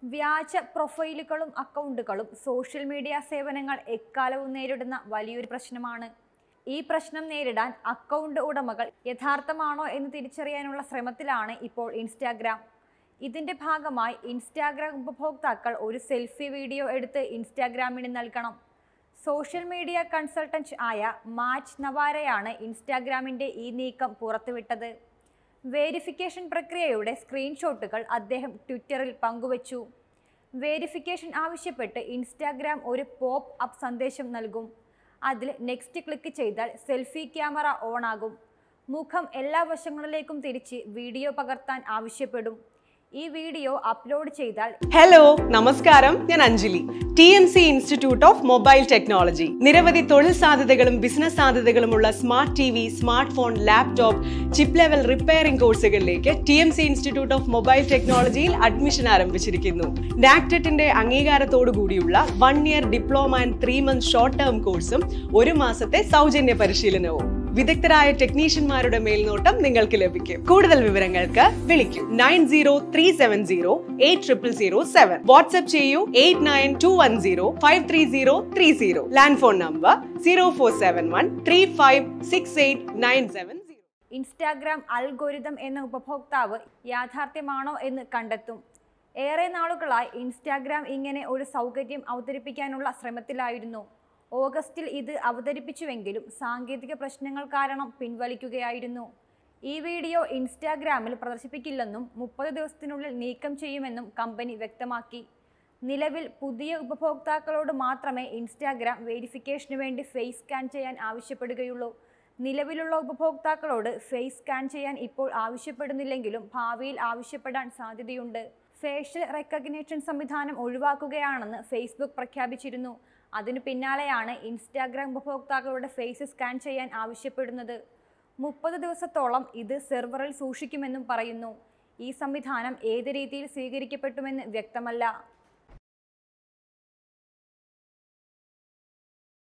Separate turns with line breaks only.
വ്യാജ പ്രൊഫൈലുകളും അക്കൗണ്ടുകളും social media സേവനങ്ങൾ എക്കാലവും നേരിടുന്ന വലിയൊരു പ്രശ്നമാണ് ഈ പ്രശ്നം നേരിടാൻ അക്കൗണ്ട് ഉടമകൾ യഥാർത്ഥമാണോ എന്ന് തിരിച്ചറിയാനുള്ള ശ്രമത്തിലാണ് ഇപ്പോൾ ഇൻസ്റ്റാഗ്രാം ഇതിന്റെ ഭാഗമായി ഇൻസ്റ്റാഗ്രാം ഉപഭോക്താക്കൾ ഒരു സെൽഫി വീഡിയോ എടുത്ത് ഇൻസ്റ്റാഗ്രാമിന് നൽകണം സോഷ്യൽ മീഡിയ കൺസൾട്ടന്റ് ആയ മാച്ച് നവാരയാണ് ഇൻസ്റ്റാഗ്രാമിന്റെ ഈ നീക്കം പുറത്തുവിട്ടത് വേരിഫിക്കേഷൻ പ്രക്രിയയുടെ സ്ക്രീൻഷോട്ടുകൾ അദ്ദേഹം ട്വിറ്ററിൽ പങ്കുവച്ചു വേരിഫിക്കേഷൻ ആവശ്യപ്പെട്ട് ഇൻസ്റ്റാഗ്രാം ഒരു പോപ്പ് അപ്പ് സന്ദേശം നൽകും അതിൽ നെക്സ്റ്റ് ക്ലിക്ക് ചെയ്താൽ സെൽഫി ക്യാമറ ഓൺ ആകും മുഖം എല്ലാ വശങ്ങളിലേക്കും തിരിച്ച് വീഡിയോ പകർത്താൻ ആവശ്യപ്പെടും ഈ വീഡിയോ അപ്ലോഡ് ചെയ്താൽ
ഹലോ നമസ്കാരം ഞാൻ Anjali T M C institute of mobile technology നിരവധി തൊഴിൽ സാധ്യതകളും ബിസിനസ് സാധ്യതകളുമുള്ള smart T V smart phone laptop chip level repairing കോഴ്സുകളിലേക്ക് T M C institute of mobile ടെക്നോളജിയിൽ അഡ്മിഷൻ ആരംഭിച്ചിരിക്കുന്നു നാക്ടെറ്റിന്റെ അംഗീകാരത്തോടു കൂടിയുള്ള one year diploma and three month short term കോഴ്സും ഒരു മാസത്തെ സൗജന്യ പരിശീലനവും വിദഗ്ധരായ ടെക്നീഷ്യന്മാരുടെ മേൽനോട്ടം നിങ്ങൾക്ക് ലഭിക്കും കൂടുതൽ വിവരങ്ങൾക്ക് വിളിക്കൂ nine zero three seven zero eight triple zero seven WhatsApp ചെയ്യൂ eight nine two one zero five three zero three zero land phone number zero four seven one three five six eight nine seven zero
Instagram algorithm എന്ന ഉപഭോക്താവ് യാഥാർത്ഥ്യമാണോ എന്ന് കണ്ടെത്തും ഏറെ നാളുകളായി Instagram ഇങ്ങനെ ഒരു സൗകര്യം അവതരിപ്പിക്കാനുള്ള ശ്രമത്തിലായിരുന്നു ഓഗസ്റ്റിൽ ഇത് അവതരിപ്പിച്ചുവെങ്കിലും സാങ്കേതിക പ്രശ്നങ്ങൾ കാരണം പിൻവലിക്കുകയായിരുന്നു ഈ വീഡിയോ ഇൻസ്റ്റാഗ്രാമിൽ പ്രദർശിപ്പിക്കില്ലെന്നും മുപ്പത് ദിവസത്തിനുള്ളിൽ നീക്കം ചെയ്യുമെന്നും കമ്പനി വ്യക്തമാക്കി നിലവിൽ പുതിയ ഉപഭോക്താക്കളോട് മാത്രമേ ഇൻസ്റ്റാഗ്രാം വെരിഫിക്കേഷന് വേണ്ടി ഫേസ് സ്കാൻ ചെയ്യാൻ ആവശ്യപ്പെടുകയുള്ളൂ നിലവിലുള്ള ഉപഭോക്താക്കളോട് ഫേസ് സ്കാൻ ചെയ്യാൻ ഇപ്പോൾ ആവശ്യപ്പെടുന്നില്ലെങ്കിലും ഭാവിയിൽ ആവശ്യപ്പെടാൻ സാധ്യതയുണ്ട് ഫേഷ്യൽ റെക്കഗ്നേഷൻ സംവിധാനം ഒഴിവാക്കുകയാണെന്ന് ഫേസ്ബുക്ക് പ്രഖ്യാപിച്ചിരുന്നു അതിനു പിന്നാലെയാണ് ഇൻസ്റ്റാഗ്രാം ഉപഭോക്താക്കളുടെ ഫേസ് സ്കാൻ ചെയ്യാൻ ആവശ്യപ്പെടുന്നത് മുപ്പത് ദിവസത്തോളം ഇത് സെർവറിൽ സൂക്ഷിക്കുമെന്നും പറയുന്നു ഈ സംവിധാനം ഏത് രീതിയിൽ സ്വീകരിക്കപ്പെട്ടുമെന്ന് വ്യക്തമല്ല